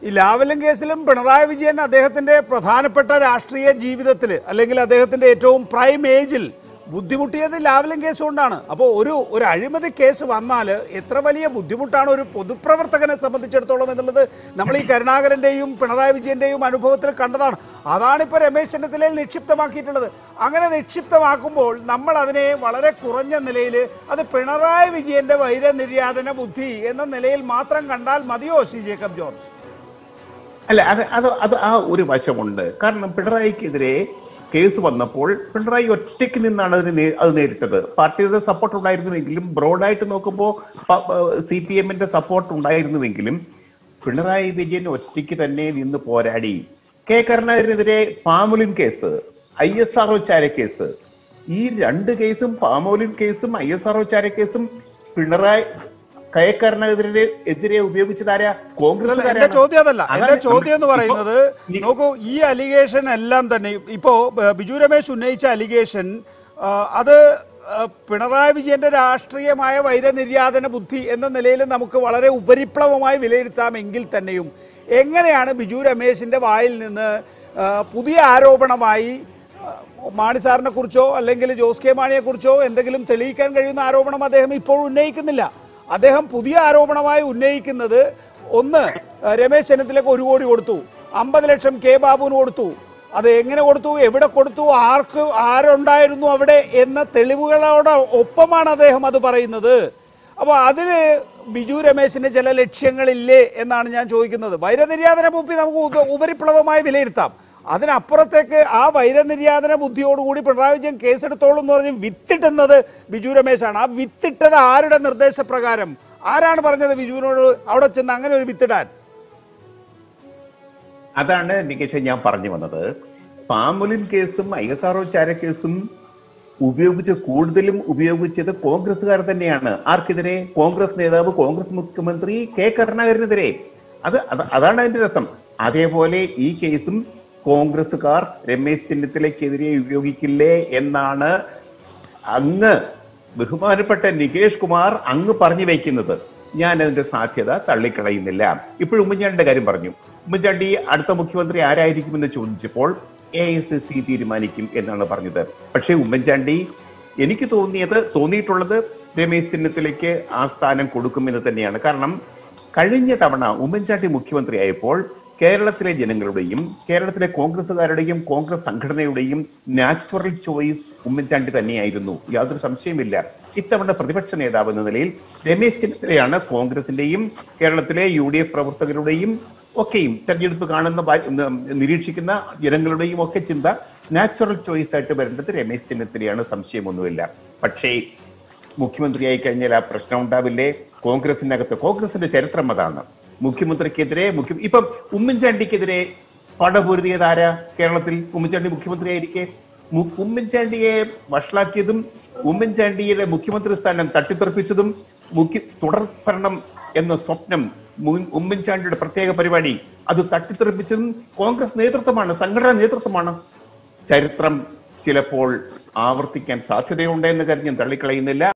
ഈ ലാവലിൻ കേസിലും പിണറായി വിജയൻ അദ്ദേഹത്തിന്റെ പ്രധാനപ്പെട്ട രാഷ്ട്രീയ ജീവിതത്തിൽ അല്ലെങ്കിൽ അദ്ദേഹത്തിന്റെ ഏറ്റവും പ്രൈം ഏജിൽ ബുദ്ധിമുട്ടിയത് ലാവലിൻ കേസ് കൊണ്ടാണ് അപ്പോൾ ഒരു ഒരു അഴിമതി കേസ് വന്നാൽ എത്ര വലിയ ബുദ്ധിമുട്ടാണ് ഒരു പൊതുപ്രവർത്തകനെ സംബന്ധിച്ചിടത്തോളം എന്നുള്ളത് നമ്മൾ ഈ കരുണാകരന്റെയും പിണറായി വിജയന്റെയും അനുഭവത്തിൽ കണ്ടതാണ് അതാണിപ്പോൾ രമേശ് ചെന്നിത്തലയിൽ നിക്ഷിപ്തമാക്കിയിട്ടുള്ളത് അങ്ങനെ നിക്ഷിപ്തമാക്കുമ്പോൾ നമ്മൾ അതിനെ വളരെ കുറഞ്ഞ നിലയിൽ അത് പിണറായി വിജയന്റെ വൈരനിര്യാതന ബുദ്ധി എന്ന നിലയിൽ മാത്രം കണ്ടാൽ മതിയോ സി ജേക്കബ് ജോർജ് അല്ല അത് അത് അത് ആ ഒരു വശമുണ്ട് കാരണം പിണറായിക്കെതിരെ കേസ് വന്നപ്പോൾ പിണറായി ഒറ്റയ്ക്ക് നിന്നാണ് അതിന് നേ- അത് നേരിട്ടത് പാർട്ടിയുടെ സപ്പോർട്ട് ഉണ്ടായിരുന്നുവെങ്കിലും ബ്രോഡായിട്ട് നോക്കുമ്പോൾ സി പി എമ്മിന്റെ സപ്പോർട്ട് ഉണ്ടായിരുന്നുവെങ്കിലും പിണറായി വിജയൻ ഒറ്റയ്ക്ക് തന്നെ നിന്ന് പോരാടി കെ കരുണാകരനെതിരെ palmolein case I S R ചാര കേസ് ഈ രണ്ട് കേസും പാമോലിൻ കേസും ഐ എസ് ആർ ചാര കേസും പിണറായി കെ കരുണാകരനെതിരെ എതിരെ ഉപയോഗിച്ചതാരാ കോൺഗ്രസ് എന്റെ ചോദ്യം അതല്ല എന്റെ ചോദ്യം എന്ന് പറയുന്നത് നോക്കൂ ഈ അലിഗേഷൻ എല്ലാം തന്നെ ഇപ്പോ ബ- ബിജു രമേശ് ഉന്നയിച്ച അലിഗേഷൻ ആ, അത് ആ, പിണറായി വിജയന്റെ രാഷ്ട്രീയമായ വൈരനിര്യാതന ബുദ്ധി എന്ന നിലയിൽ നമുക്ക് വളരെ ഉപരിപ്ലവമായി വിലയിരുത്താമെങ്കിൽ തന്നെയും എങ്ങനെയാണ് ബിജു രമേശിന്റെ വായിൽ നിന്ന് ആ, പുതിയ ആരോപണമായി ആ, മാണി സാറിനെ കുറിച്ചോ അല്ലെങ്കിൽ ജോസ് കെ മാണിയെ കുറിച്ചോ എന്തെങ്കിലും തെളിയിക്കാൻ കഴിയുന്ന ആരോപണം അദ്ദേഹം ഇപ്പോൾ ഉന്നയിക്കുന്നില്ല അദ്ദേഹം പുതിയ ആരോപണമായി ഉന്നയിക്കുന്നത് ഒന്ന് ആ, രമേശ് ചെന്നിത്തലയ്ക്ക് ഒരു കോടി കൊടുത്തു അമ്പത് ലക്ഷം കെ ബാബുവിന് കൊടുത്തു അത് എങ്ങനെ കൊടുത്തു എവിടെ കൊടുത്തു ആർക്ക് ആരുണ്ടായിരുന്നു അവിടെ എന്ന തെളിവുകളോട് ഒപ്പമാണ് അദ്ദേഹം അത് പറയുന്നത് അപ്പോൾ അതിന് ബിജു രമേശിന് ചില ലക്ഷ്യങ്ങളില്ലേ എന്നാണ് ഞാൻ ചോദിക്കുന്നത് വൈരനിര്യാതന ബുദ്ധി നമുക്ക് ഉദ- ഉപരിപ്ലവമായി വിലയിരുത്താം അതിനപ്പുറത്തേക്ക് ആ വൈരനിര്യാതന ബുദ്ധിയോടുകൂടി പിണറായി വിജയൻ കേസെടുത്തോളും എന്ന് പറഞ്ഞ് വിത്തിട്ടുന്നത് ബിജു രമേശാണ് ആ വിത്തിട്ടത് ആരുടെ നിർദ്ദേശപ്രകാരം ആരാണ് പറഞ്ഞത് ബിജുവിനോട് അവിടെ ചെന്ന് അങ്ങനെ ഒരു വിത്തിടാൻ അതാണ് നികേഷ് ഞാൻ പറഞ്ഞു വന്നത് പാമുലിൻ കേസും ഐ എസ് ആർ ചാര കേസും ഉപയോഗിച്ച് കൂടുതലും ഉപയോഗിച്ചത് കോൺഗ്രസ്സുകാർ തന്നെയാണ് ആർക്കെതിരെ കോൺഗ്രസ് നേതാവ് കോൺഗ്രസ് മുഖ്യമന്ത്രി കെ കരുണാകരനെതിരെ അത് അത്- അതാണ് അതിന്റെ രസം അതേപോലെ ഈ കേസും കോൺഗ്രസ്സുകാർ രമേശ് ചെന്നിത്തലയ്ക്കെതിരെ ഉപയോഗിക്കില്ലേ എന്നാണ് അങ്ങ് ബഹുമാനപ്പെട്ട നികേഷ് കുമാർ അങ്ങ് പറഞ്ഞു വയ്ക്കുന്നത് ഞാൻ അതിന്റെ സാധ്യത തള്ളിക്കളയുന്നില്ല ഇപ്പോഴും ഉമ്മൻചാണ്ടിയുടെ കാര്യം പറഞ്ഞു ഉമ്മൻചാണ്ടി അടുത്ത മുഖ്യമന്ത്രി ആരായിരിക്കുമെന്ന് ചോദിച്ചപ്പോൾ എ എസ് സി തീരുമാനിക്കും എന്നാണ് പറഞ്ഞത് പക്ഷേ ഉമ്മൻചാണ്ടി എനിക്ക് തോന്നിയത് തോന്നിയിട്ടുള്ളത് രമേശ് ചെന്നിത്തലയ്ക്ക് ആ സ്ഥാനം കൊടുക്കുമെന്ന് തന്നെയാണ് കാരണം കഴിഞ്ഞ തവണ ഉമ്മൻചാണ്ടി മുഖ്യമന്ത്രിയായപ്പോൾ കേരളത്തിലെ ജനങ്ങളുടെയും കേരളത്തിലെ കോൺഗ്രസുകാരുടെയും കോൺഗ്രസ് സംഘടനയുടെയും നാച്ചുറൽ ചോയ്സ് ഉമ്മൻചാണ്ടി തന്നെയായിരുന്നു യാതൊരു സംശയമില്ല ഇത്തവണ പ്രതിപക്ഷ നേതാവ് എന്ന നിലയിൽ രമേശ് ചെന്നിത്തലയാണ് കോൺഗ്രസിന്റെയും കേരളത്തിലെ യു ഡി എഫ് പ്രവർത്തകരുടെയും ഒക്കെയും തെരഞ്ഞെടുപ്പ് കാണുന്ന ബാ- ഉം, നിരീക്ഷിക്കുന്ന ജനങ്ങളുടെയും ഒക്കെ ചിന്ത നാച്ചുറൽ ചോയ്സ് ആയിട്ട് വരേണ്ടത് രമേശ് ചെന്നിത്തലയാണ് സംശയമൊന്നുമില്ല പക്ഷേ മുഖ്യമന്ത്രിയായി കഴിഞ്ഞാൽ ആ പ്രശ്നം ഉണ്ടാവില്ലേ കോൺഗ്രസിനകത്ത് കോൺഗ്രസിന്റെ ചരിത്രം അതാണ് മുഖ്യമന്ത്രിക്കെതിരെ മുഖ്യ ഇപ്പം ഉമ്മൻചാണ്ടിക്കെതിരെ പടപൊരുതിയത് ആരാ കേരളത്തിൽ ഉമ്മൻചാണ്ടി മുഖ്യമന്ത്രിയായിരിക്കെ മു- ഉമ്മൻചാണ്ടിയെ വഷളാക്കിയതും ഉമ്മൻചാണ്ടിയുടെ മുഖ്യമന്ത്രി സ്ഥാനം തട്ടിത്തെറിപ്പിച്ചതും മുഖ്യ തുടർ ഭരണം എന്ന സ്വപ്നം മു- ഉമ്മൻചാണ്ടിയുടെ പ്രത്യേക പരിപാടി അത് തട്ടിത്തെറിപ്പിച്ചതും കോൺഗ്രസ് നേതൃത്വമാണ് സംഘടനാ നേതൃത്വമാണ് ചരിത്രം ചിലപ്പോൾ ആവർത്തിക്കാൻ സാധ്യതയുണ്ട് എന്ന് കരുതി ഞാൻ തള്ളിക്കളയുന്നില്ല